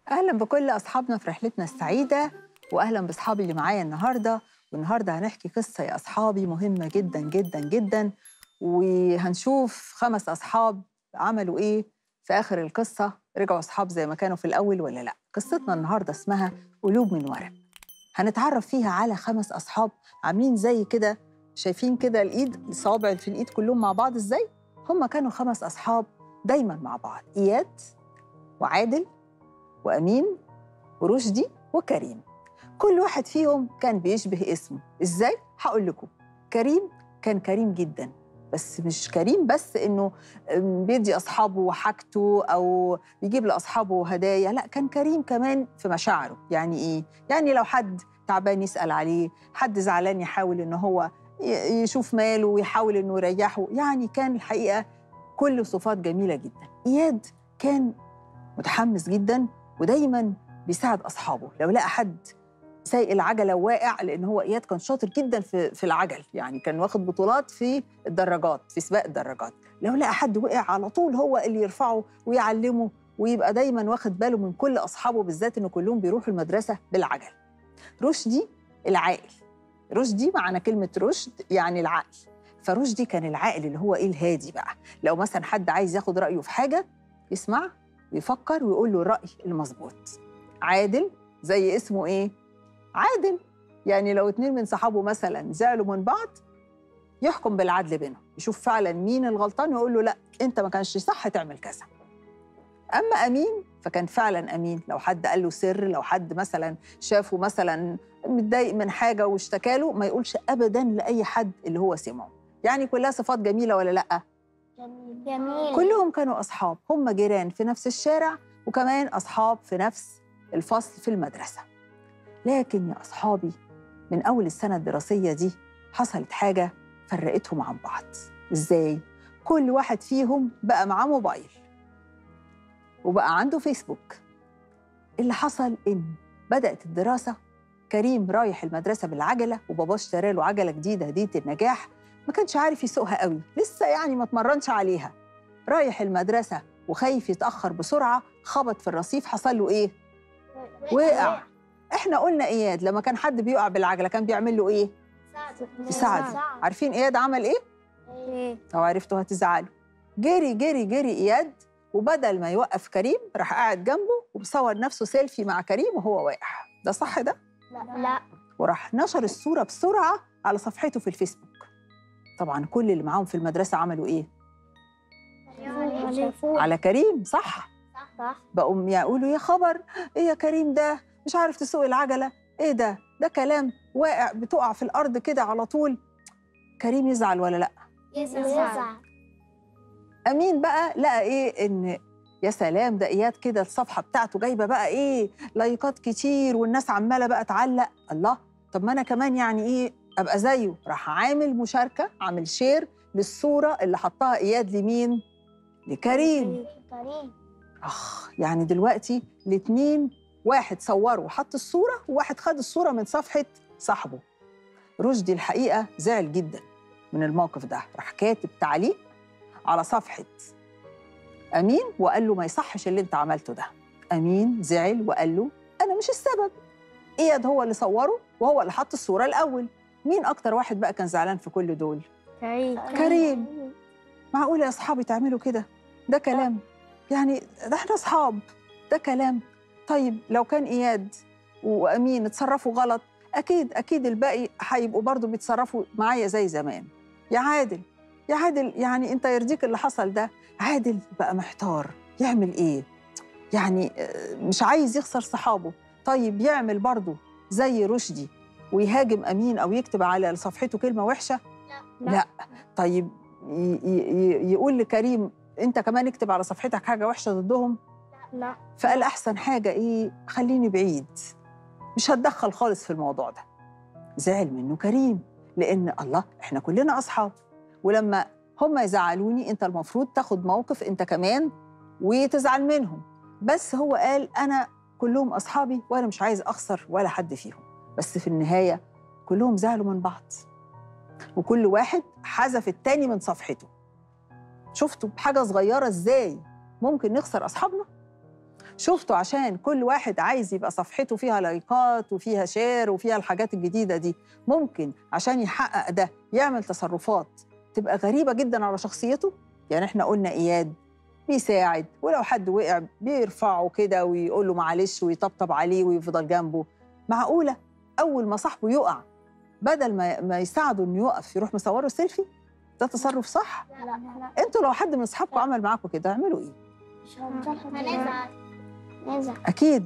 اهلا بكل اصحابنا في رحلتنا السعيده واهلا باصحابي اللي معايا النهارده والنهارده هنحكي قصه يا اصحابي مهمه جدا جدا جدا وهنشوف خمس اصحاب عملوا ايه في اخر القصه رجعوا اصحاب زي ما كانوا في الاول ولا لا قصتنا النهارده اسمها قلوب من ورق هنتعرف فيها على خمس اصحاب عاملين زي كده شايفين كده الايد الصوابع في الايد كلهم مع بعض ازاي هم كانوا خمس اصحاب دايما مع بعض اياد وعادل وامين ورشدي وكريم كل واحد فيهم كان بيشبه اسمه ازاي هقول لكم كريم كان كريم جدا بس مش كريم بس انه بيدي اصحابه حاجته او بيجيب لاصحابه هدايا لا كان كريم كمان في مشاعره يعني ايه يعني لو حد تعبان يسال عليه حد زعلان يحاول ان هو يشوف ماله ويحاول انه يريحه يعني كان الحقيقه كل صفات جميله جدا اياد كان متحمس جدا ودايما بيساعد اصحابه لو لقى حد سايق العجله واقع لان هو اياد كان شاطر جدا في في العجل يعني كان واخد بطولات في الدراجات في سباق الدراجات لو لقى حد وقع على طول هو اللي يرفعه ويعلمه ويبقى دايما واخد باله من كل اصحابه بالذات ان كلهم بيروحوا المدرسه بالعجل رشدي العاقل رشدي معنى كلمه رشد يعني العقل فرشدي كان العاقل اللي هو ايه الهادي بقى لو مثلا حد عايز ياخد رايه في حاجه يسمع ويفكر ويقول له الراي المظبوط عادل زي اسمه ايه عادل يعني لو اتنين من صحابه مثلا زعلوا من بعض يحكم بالعدل بينهم يشوف فعلا مين الغلطان ويقول له لا انت ما كانش صح تعمل كذا اما امين فكان فعلا امين لو حد قال له سر لو حد مثلا شافه مثلا متضايق من حاجه واشتكى له ما يقولش ابدا لاي حد اللي هو سمعه يعني كلها صفات جميله ولا لا جميل جميل كلهم كانوا اصحاب هم جيران في نفس الشارع وكمان اصحاب في نفس الفصل في المدرسه لكن يا أصحابي من أول السنة الدراسية دي حصلت حاجة فرقتهم عن بعض إزاي؟ كل واحد فيهم بقى معاه موبايل وبقى عنده فيسبوك اللي حصل إن بدأت الدراسة كريم رايح المدرسة بالعجلة وباباه اشترى له عجلة جديدة هدية النجاح ما كانش عارف يسوقها قوي لسه يعني ما اتمرنش عليها رايح المدرسة وخايف يتأخر بسرعة خبط في الرصيف حصل له إيه؟ وقع احنا قلنا اياد لما كان حد بيقع بالعجله كان بيعمل له ايه يساعده عارفين اياد عمل ايه ايه لو عرفتوا هتزعلوا جري جري جري اياد وبدل ما يوقف كريم راح قاعد جنبه وبصور نفسه سيلفي مع كريم وهو واقع ده صح ده لا وراح نشر الصوره بسرعه على صفحته في الفيسبوك طبعا كل اللي معاهم في المدرسه عملوا ايه على كريم صح صح بقوا يقولوا يا خبر ايه يا كريم ده مش عارف تسوق العجله ايه ده ده كلام واقع بتقع في الارض كده على طول كريم يزعل ولا لا يزعل امين بقى لقى ايه ان يا سلام ده اياد كده الصفحه بتاعته جايبه بقى ايه لايكات كتير والناس عماله بقى تعلق الله طب ما انا كمان يعني ايه ابقى زيه راح عامل مشاركه عامل شير للصوره اللي حطها اياد لمين لكريم كريم اخ يعني دلوقتي الاتنين واحد صوره وحط الصوره وواحد خد الصوره من صفحه صاحبه رشدي الحقيقه زعل جدا من الموقف ده راح كاتب تعليق على صفحه امين وقال له ما يصحش اللي انت عملته ده امين زعل وقال له انا مش السبب اياد هو اللي صوره وهو اللي حط الصوره الاول مين اكتر واحد بقى كان زعلان في كل دول كريم كريم. معقول يا اصحابي تعملوا كده ده كلام يعني ده احنا اصحاب ده كلام طيب لو كان اياد وامين اتصرفوا غلط اكيد اكيد الباقي هيبقوا برضو بيتصرفوا معايا زي زمان يا عادل يا عادل يعني انت يرضيك اللي حصل ده عادل بقى محتار يعمل ايه يعني آه، مش عايز يخسر صحابه طيب يعمل برضو زي رشدي ويهاجم امين او يكتب على صفحته كلمه وحشه لا. لا طيب ي- ي- يقول لكريم انت كمان اكتب على صفحتك حاجه وحشه ضدهم لا فقال احسن حاجه ايه خليني بعيد مش هتدخل خالص في الموضوع ده زعل منه كريم لان الله احنا كلنا اصحاب ولما هم يزعلوني انت المفروض تاخد موقف انت كمان وتزعل منهم بس هو قال انا كلهم اصحابي وانا مش عايز اخسر ولا حد فيهم بس في النهايه كلهم زعلوا من بعض وكل واحد حذف التاني من صفحته شفتوا بحاجه صغيره ازاي ممكن نخسر اصحابنا شفتوا عشان كل واحد عايز يبقى صفحته فيها لايكات وفيها شير وفيها الحاجات الجديدة دي ممكن عشان يحقق ده يعمل تصرفات تبقى غريبة جدا على شخصيته يعني احنا قلنا إياد بيساعد ولو حد وقع بيرفعه كده ويقول له معلش ويطبطب عليه ويفضل جنبه معقولة أول ما صاحبه يقع بدل ما ما يساعده إنه يقف يروح مصوره سيلفي ده تصرف صح؟ لا لا انتوا لو حد من اصحابكم عمل معاكم كده اعملوا ايه؟ مش هنزعل نزعل اكيد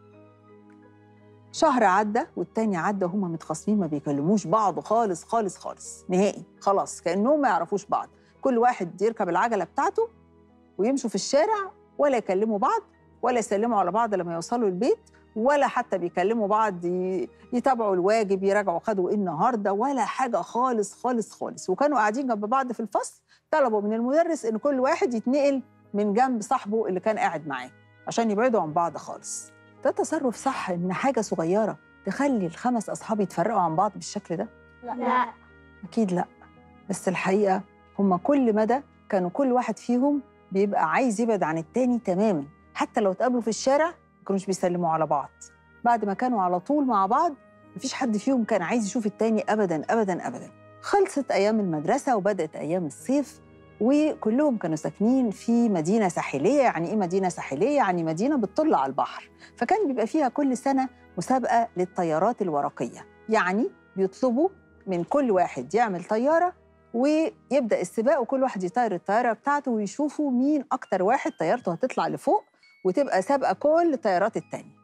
شهر عدى والتاني عدى وهما متخاصمين ما بيكلموش بعض خالص خالص خالص نهائي خلاص كانهم ما يعرفوش بعض كل واحد يركب العجله بتاعته ويمشوا في الشارع ولا يكلموا بعض ولا يسلموا على بعض لما يوصلوا البيت ولا حتى بيكلموا بعض ي- يتابعوا الواجب يراجعوا خدوا ايه النهارده ولا حاجه خالص خالص خالص وكانوا قاعدين جنب بعض في الفصل طلبوا من المدرس ان كل واحد يتنقل من جنب صاحبه اللي كان قاعد معاه عشان يبعدوا عن بعض خالص ده تصرف صح ان حاجه صغيره تخلي الخمس اصحاب يتفرقوا عن بعض بالشكل ده لا اكيد لا بس الحقيقه هم كل مدى كانوا كل واحد فيهم بيبقى عايز يبعد عن التاني تماما حتى لو اتقابلوا في الشارع ما كانوش بيسلموا على بعض بعد ما كانوا على طول مع بعض مفيش حد فيهم كان عايز يشوف التاني ابدا ابدا ابدا خلصت ايام المدرسه وبدات ايام الصيف وكلهم كانوا ساكنين في مدينه ساحليه يعني ايه مدينه ساحليه يعني مدينه بتطل على البحر فكان بيبقى فيها كل سنه مسابقه للطيارات الورقيه يعني بيطلبوا من كل واحد يعمل طياره ويبدا السباق وكل واحد يطير الطياره بتاعته ويشوفوا مين اكتر واحد طيارته هتطلع لفوق وتبقى سابقه كل الطيارات التانية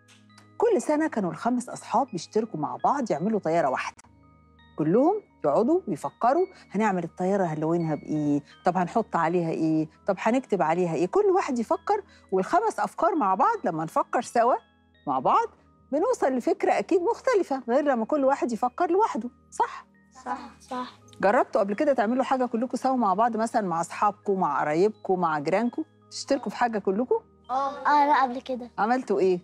كل سنه كانوا الخمس اصحاب بيشتركوا مع بعض يعملوا طياره واحده كلهم يقعدوا ويفكروا هنعمل الطياره هنلونها بايه طب هنحط عليها ايه طب هنكتب عليها ايه كل واحد يفكر والخمس افكار مع بعض لما نفكر سوا مع بعض بنوصل لفكره اكيد مختلفه غير لما كل واحد يفكر لوحده صح صح صح جربتوا قبل كده تعملوا حاجه كلكم سوا مع بعض مثلا مع اصحابكم مع قرايبكم مع جيرانكم تشتركوا في حاجه كلكم اه لا قبل كده عملتوا ايه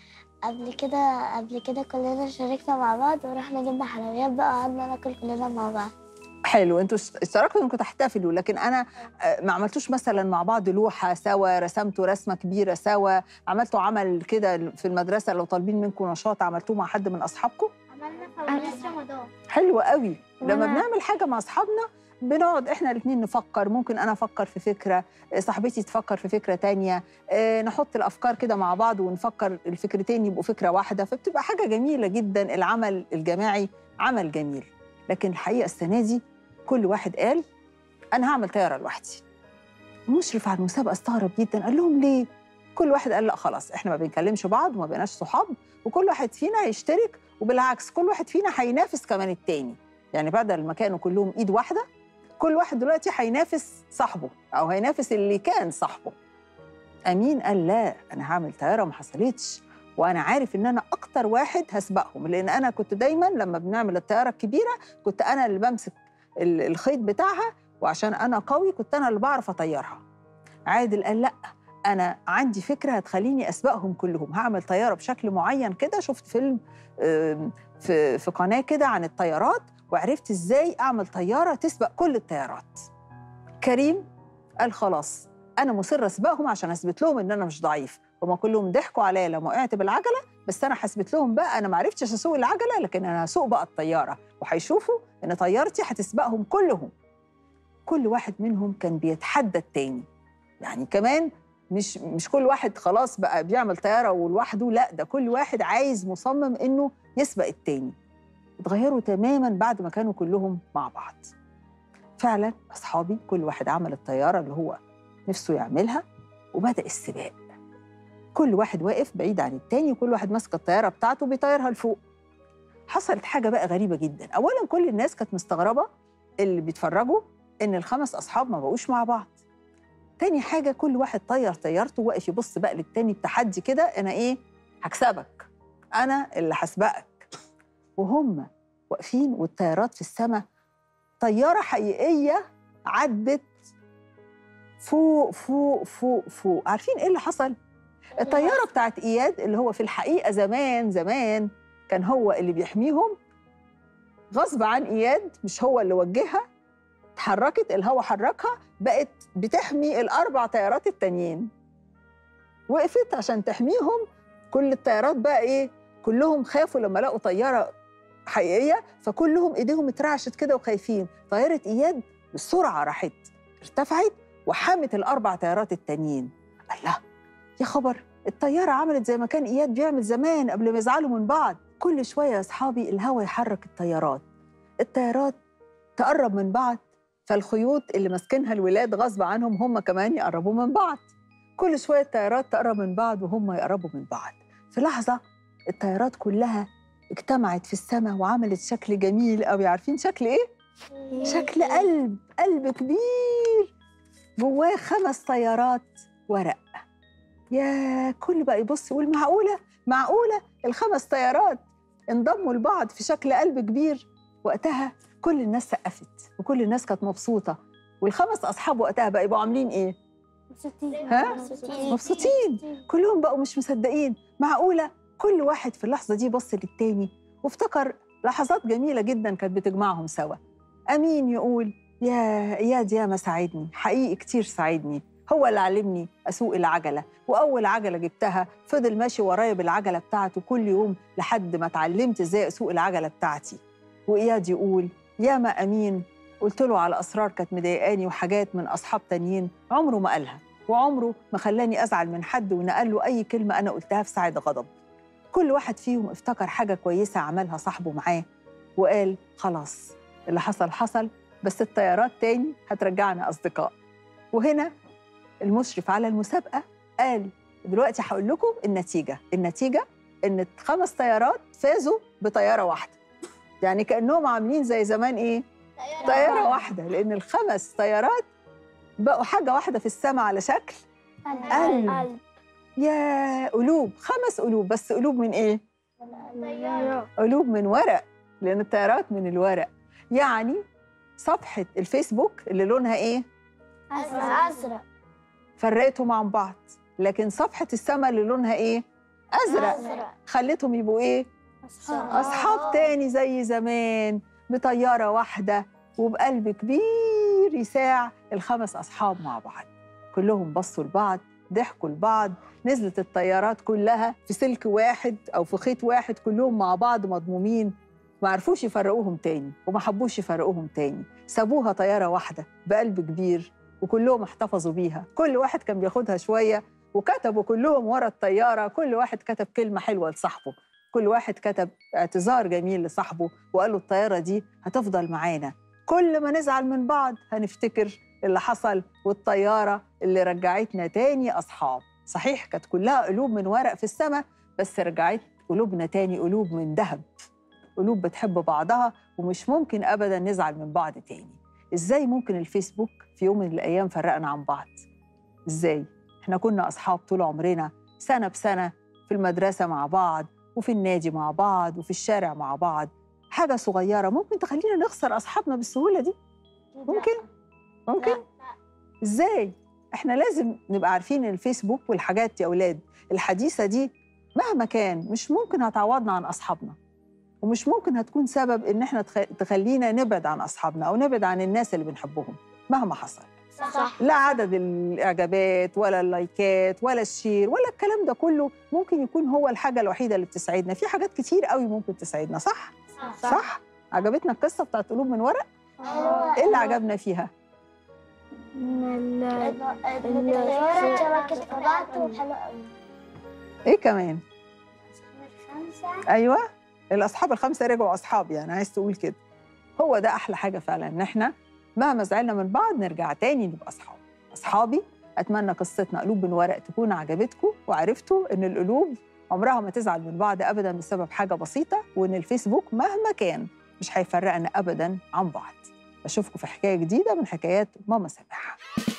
قبل كده قبل كده كلنا شاركنا مع بعض ورحنا جبنا حلويات بقى وقعدنا ناكل كلنا مع بعض حلو انتوا اشت- اشتركتوا انكم تحتفلوا لكن انا آه، ما عملتوش مثلا مع بعض لوحه سوا رسمتوا رسمه كبيره سوا عملتوا عمل كده في المدرسه لو طالبين منكم نشاط عملتوه مع حد من اصحابكم عملنا فوانيس رمضان حلو قوي لما وأنا- بنعمل حاجه مع اصحابنا بنقعد احنا الاثنين نفكر ممكن انا افكر في فكره آه، صاحبتي تفكر في فكره تانية آه، نحط الافكار كده مع بعض ونفكر الفكرتين يبقوا فكره واحده فبتبقى حاجه جميله جدا العمل الجماعي عمل جميل لكن الحقيقه السنه دي كل واحد قال انا هعمل طياره لوحدي المشرف على المسابقه استغرب جدا قال لهم ليه كل واحد قال لا خلاص احنا ما بنكلمش بعض وما بقيناش صحاب وكل واحد فينا هيشترك وبالعكس كل واحد فينا هينافس كمان التاني يعني بدل ما كانوا كلهم ايد واحده كل واحد دلوقتي هينافس صاحبه او هينافس اللي كان صاحبه امين قال لا انا هعمل طياره ما حصلتش وانا عارف ان انا اكتر واحد هسبقهم لان انا كنت دايما لما بنعمل الطياره الكبيره كنت انا اللي بمسك ال- الخيط بتاعها وعشان انا قوي كنت انا اللي بعرف اطيرها عادل قال لا انا عندي فكره هتخليني اسبقهم كلهم هعمل طياره بشكل معين كده شفت فيلم آم، في في قناه كده عن الطيارات وعرفت ازاي اعمل طياره تسبق كل الطيارات كريم قال خلاص انا مصر اسبقهم عشان اثبت لهم ان انا مش ضعيف هما كلهم ضحكوا عليا لما وقعت بالعجله بس انا هثبت لهم بقى انا ما عرفتش اسوق العجله لكن انا هسوق بقى الطياره وهيشوفوا ان طيارتي هتسبقهم كلهم كل واحد منهم كان بيتحدى التاني يعني كمان مش مش كل واحد خلاص بقى بيعمل طياره ولوحده لا ده كل واحد عايز مصمم انه يسبق التاني اتغيروا تماما بعد ما كانوا كلهم مع بعض فعلا اصحابي كل واحد عمل الطياره اللي هو نفسه يعملها وبدا السباق كل واحد واقف بعيد عن التاني وكل واحد ماسك الطياره بتاعته بيطيرها لفوق حصلت حاجه بقى غريبه جدا اولا كل الناس كانت مستغربه اللي بيتفرجوا ان الخمس اصحاب ما بقوش مع بعض تاني حاجه كل واحد طير طيارته واقف يبص بقى للتاني بتحدي كده انا ايه هكسبك انا اللي هسبقك وهم واقفين والطيارات في السماء طياره حقيقيه عدت فوق فوق فوق فوق عارفين ايه اللي حصل الطياره بتاعت اياد اللي هو في الحقيقه زمان زمان كان هو اللي بيحميهم غصب عن اياد مش هو اللي وجهها اتحركت الهوا حركها بقت بتحمي الاربع طيارات التانيين وقفت عشان تحميهم كل الطيارات بقى ايه كلهم خافوا لما لقوا طياره حقيقيه فكلهم ايديهم اترعشت كده وخايفين طياره اياد بسرعه راحت ارتفعت وحامت الاربع طيارات التانيين الله يا خبر الطياره عملت زي ما كان اياد بيعمل زمان قبل ما يزعلوا من بعض كل شويه يا اصحابي الهوا يحرك الطيارات الطيارات تقرب من بعض فالخيوط اللي ماسكينها الولاد غصب عنهم هم كمان يقربوا من بعض كل شويه الطيارات تقرب من بعض وهم يقربوا من بعض في لحظه الطيارات كلها اجتمعت في السماء وعملت شكل جميل قوي عارفين شكل ايه شكل قلب قلب كبير جواه خمس طيارات ورق يا كل بقى يبص يقول معقوله معقوله الخمس طيارات انضموا لبعض في شكل قلب كبير وقتها كل الناس سقفت وكل الناس كانت مبسوطه والخمس اصحاب وقتها بقى يبقوا عاملين ايه مبسوطين ها؟ مبسوطين. كلهم بقوا مش مصدقين معقولة كل واحد في اللحظة دي بص للتاني وافتكر لحظات جميلة جدا كانت بتجمعهم سوا أمين يقول يا إياد يا ما ساعدني حقيقي كتير ساعدني هو اللي علمني أسوق العجلة وأول عجلة جبتها فضل ماشي ورايا بالعجلة بتاعته كل يوم لحد ما اتعلمت إزاي أسوق العجلة بتاعتي وإياد يقول يا ما أمين قلت له على أسرار كانت مضايقاني وحاجات من أصحاب تانيين عمره ما قالها وعمره ما خلاني أزعل من حد ونقل له أي كلمة أنا قلتها في ساعة غضب كل واحد فيهم افتكر حاجة كويسة عملها صاحبه معاه وقال خلاص اللي حصل حصل بس الطيارات تاني هترجعنا أصدقاء وهنا المشرف على المسابقة قال دلوقتي هقول لكم النتيجة النتيجة إن خمس طيارات فازوا بطيارة واحدة يعني كأنهم عاملين زي زمان إيه؟ طيارة واحدة لأن الخمس طيارات بقوا حاجة واحدة في السماء على شكل قلب. قلب يا قلوب خمس قلوب بس قلوب من إيه؟ قلوب من ورق لأن الطيارات من الورق يعني صفحة الفيسبوك اللي لونها إيه؟ أزرق فرقتهم عن بعض لكن صفحة السماء اللي لونها إيه؟ أزرق أزرق خلتهم يبقوا إيه؟ أصحاب تاني زي زمان بطيارة واحدة وبقلب كبير يساع الخمس أصحاب مع بعض كلهم بصوا لبعض ضحكوا لبعض نزلت الطيارات كلها في سلك واحد أو في خيط واحد كلهم مع بعض مضمومين ما عرفوش يفرقوهم تاني وما حبوش يفرقوهم تاني سابوها طيارة واحدة بقلب كبير وكلهم احتفظوا بيها كل واحد كان بياخدها شوية وكتبوا كلهم ورا الطيارة كل واحد كتب كلمة حلوة لصاحبه كل واحد كتب اعتذار جميل لصاحبه وقال له الطيارة دي هتفضل معانا كل ما نزعل من بعض هنفتكر اللي حصل والطيارة اللي رجعتنا تاني أصحاب صحيح كانت كلها قلوب من ورق في السماء بس رجعت قلوبنا تاني قلوب من ذهب قلوب بتحب بعضها ومش ممكن أبدا نزعل من بعض تاني إزاي ممكن الفيسبوك في يوم من الأيام فرقنا عن بعض إزاي إحنا كنا أصحاب طول عمرنا سنة بسنة في المدرسة مع بعض وفي النادي مع بعض وفي الشارع مع بعض حاجة صغيرة ممكن تخلينا نخسر أصحابنا بالسهولة دي ممكن ممكن ازاي احنا لازم نبقى عارفين إن الفيسبوك والحاجات يا اولاد الحديثه دي مهما كان مش ممكن هتعوضنا عن اصحابنا ومش ممكن هتكون سبب ان احنا تخ- تخلينا نبعد عن اصحابنا او نبعد عن الناس اللي بنحبهم مهما حصل صح لا عدد الاعجابات ولا اللايكات ولا الشير ولا الكلام ده كله ممكن يكون هو الحاجه الوحيده اللي بتسعدنا في حاجات كتير قوي ممكن تسعدنا صح صح عجبتنا القصه بتاعت قلوب من ورق ايه اللي عجبنا فيها الطيارة شبكت في بعض وحلوة قوي ايه كمان خمسة ايوه الاصحاب الخمسه رجعوا اصحاب يعني عايز تقول كده هو ده احلى حاجه فعلا ان احنا مهما زعلنا من بعض نرجع تاني نبقى اصحاب اصحابي اتمنى قصتنا قلوب من ورق تكون عجبتكم وعرفتوا ان القلوب عمرها ما تزعل من بعض ابدا بسبب حاجه بسيطه وان الفيسبوك مهما كان مش هيفرقنا ابدا عن بعض اشوفكم في حكايه جديده من حكايات ماما سامحه